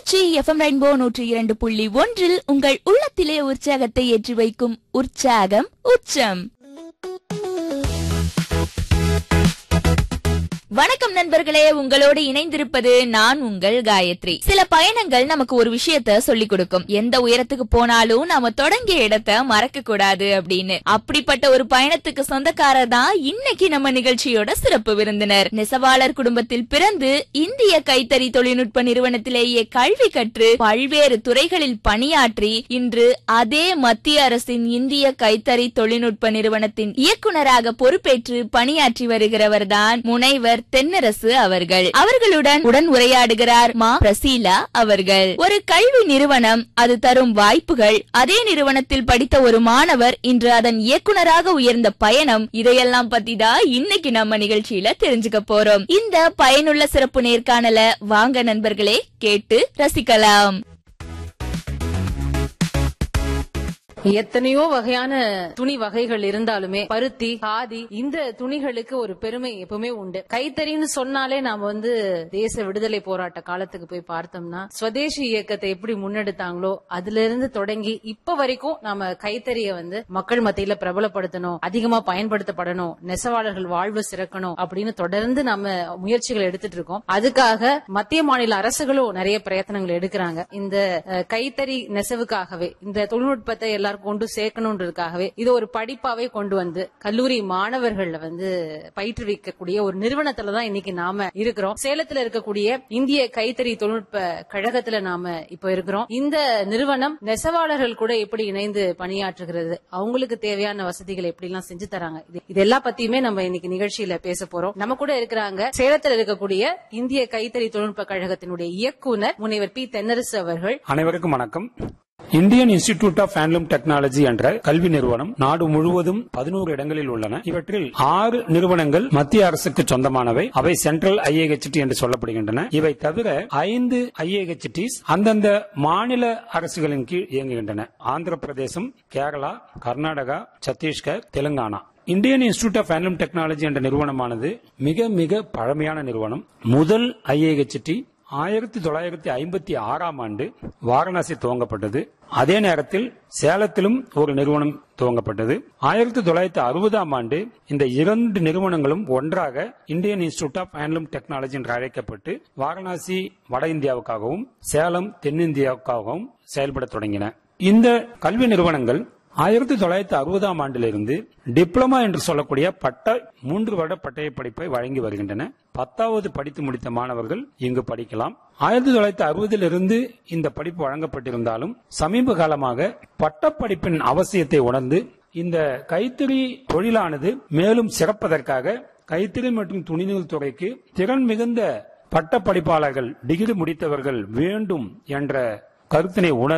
Trichy FM rainbow நூற்றி இரண்டு புள்ளி ஒன்றில் உங்கள் உள்ளத்திலே உற்சாகத்தை ஏற்றி வைக்கும் உற்சாகம் உச்சம் வணக்கம் நண்பர்களே உங்களோடு இணைந்திருப்பது நான் உங்கள் காயத்ரி சில பயணங்கள் நமக்கு ஒரு விஷயத்த சொல்லிக் கொடுக்கும் எந்த உயரத்துக்கு போனாலும் நாம தொடங்கிய இடத்த மறக்க கூடாது அப்படின்னு அப்படிப்பட்ட ஒரு பயணத்துக்கு சொந்தக்காரர் தான் இன்னைக்கு நம்ம நிகழ்ச்சியோட சிறப்பு விருந்தினர் நெசவாளர் குடும்பத்தில் பிறந்து இந்திய கைத்தறி தொழில்நுட்ப நிறுவனத்திலேயே கல்வி கற்று பல்வேறு துறைகளில் பணியாற்றி இன்று அதே மத்திய அரசின் இந்திய கைத்தறி தொழில்நுட்ப நிறுவனத்தின் இயக்குனராக பொறுப்பேற்று பணியாற்றி வருகிறவர் தான் முனைவர் தென்னரசு அவர்கள் அவர்களுடன் உடன் உரையாடுகிறார் மா பிரசீலா அவர்கள் ஒரு கல்வி நிறுவனம் அது தரும் வாய்ப்புகள் அதே நிறுவனத்தில் படித்த ஒரு மாணவர் இன்று அதன் இயக்குனராக உயர்ந்த பயணம் இதையெல்லாம் பத்தி தான் இன்னைக்கு நம்ம நிகழ்ச்சியில தெரிஞ்சுக்க போறோம் இந்த பயனுள்ள சிறப்பு நேர்காணல வாங்க நண்பர்களே கேட்டு ரசிக்கலாம் எத்தனையோ வகையான துணி வகைகள் இருந்தாலுமே பருத்தி காதி இந்த துணிகளுக்கு ஒரு பெருமை எப்பவுமே உண்டு கைத்தறின்னு சொன்னாலே நாம வந்து தேச விடுதலை போராட்ட காலத்துக்கு போய் பார்த்தோம்னா ஸ்வதேசி இயக்கத்தை எப்படி முன்னெடுத்தாங்களோ அதுல இருந்து தொடங்கி இப்ப வரைக்கும் நாம கைத்தறிய வந்து மக்கள் மத்தியில பிரபலப்படுத்தணும் அதிகமா பயன்படுத்தப்படணும் நெசவாளர்கள் வாழ்வு சிறக்கணும் அப்படின்னு தொடர்ந்து நாம முயற்சிகள் எடுத்துட்டு இருக்கோம் அதுக்காக மத்திய மாநில அரசுகளும் நிறைய பிரயத்தனங்கள் எடுக்கிறாங்க இந்த அஹ், கைத்தறி நெசவுக்காகவே இந்த தொழில்நுட்பத்தை எல்லாரும் கொண்டு சேர்க்கணுன்றதுக்காகவே இது ஒரு படிப்பாவே கொண்டு வந்து கல்லூரி மாணவர்கள்ல வந்து பயிற்றுவிக்கக்கூடிய ஒரு நிறுவனத்துல தான் இன்னைக்கு நாம இருக்கிறோம் சேலத்துல இருக்கக்கூடிய இந்திய கைத்தறி தொழில்நுட்ப கழகத்துல நாம இப்ப இருக்கிறோம் இந்த நிறுவனம் நெசவாளர்கள் கூட எப்படி இணைந்து பணியாற்றுகிறது அவங்களுக்கு தேவையான வசதிகளை எப்படி எல்லாம் செஞ்சு தராங்க இது இது எல்லா பத்தியுமே நம்ம இன்னைக்கு நிகழ்ச்சியில பேச போறோம் நம்ம கூட இருக்கிறாங்க சேலத்துல இருக்கக்கூடிய இந்திய கைத்தறி தொழில்நுட்ப கழகத்தினுடைய இயக்குனர் முனைவர் பி தென்னரசு அவர்கள் அனைவருக்கும் வணக்கம் Indian institute of handloom technology என்ற கல்வி நிறுவனம் நாடு முழுவதும் பதினோரு இடங்களில் உள்ளன இவற்றில் ஆறு நிறுவனங்கள் மத்திய அரசுக்கு சொந்தமானவை அவை சென்ட்ரல் ஐஏஹெச்டி என்று சொல்லப்படுகின்றன இவை தவிர ஐந்து ஐஏஹெச்டிஸ் அந்தந்த மாநில அரசுகளின் கீழ் இயங்குகின்றன Andhra Pradesh Kerala Karnataka Chhattisgarh Telangana Indian institute of handloom technology என்ற நிறுவனமானது மிக மிக பழமையான நிறுவனம் முதல் ஐஏஹெச்டி ஆயிரத்தி தொள்ளாயிரத்தி ஐம்பத்தி ஆறாம் ஆண்டு வாரணாசி துவங்கப்பட்டது அதே நேரத்தில் சேலத்திலும் ஒரு நிறுவனம் துவங்கப்பட்டது ஆயிரத்தி தொள்ளாயிரத்தி அறுபதாம் ஆண்டு இந்த இரண்டு நிறுவனங்களும் ஒன்றாக Indian institute of handloom technology என்று அழைக்கப்பட்டு வாரணாசி வட இந்தியாவுக்காகவும் சேலம் தென்னிந்தியாவுக்காகவும் செயல்பட தொடங்கின இந்த கல்வி நிறுவனங்கள் ஆயிரத்தி தொள்ளாயிரத்தி அறுபதாம் ஆண்டிலிருந்து டிப்ளமா என்று சொல்லக்கூடிய பட்ட மூன்று வருட பட்டய படிப்பை வழங்கி வருகின்றன பத்தாவது படித்து முடித்த மாணவர்கள் இங்கு படிக்கலாம் ஆயிரத்தி தொள்ளாயிரத்தி அறுபதிலிருந்து இந்த படிப்பு வழங்கப்பட்டிருந்தாலும் சமீப காலமாக பட்டப்படிப்பின் அவசியத்தை உணர்ந்து இந்த கைத்தறி தொழிலானது மேலும் சிறப்பதற்காக கைத்தறி மற்றும் துணிநூல் துறைக்கு திறன் மிகுந்த பட்ட படிப்பாளர்கள் டிகிரி முடித்தவர்கள் வேண்டும் என்ற கருத்தினை உணர்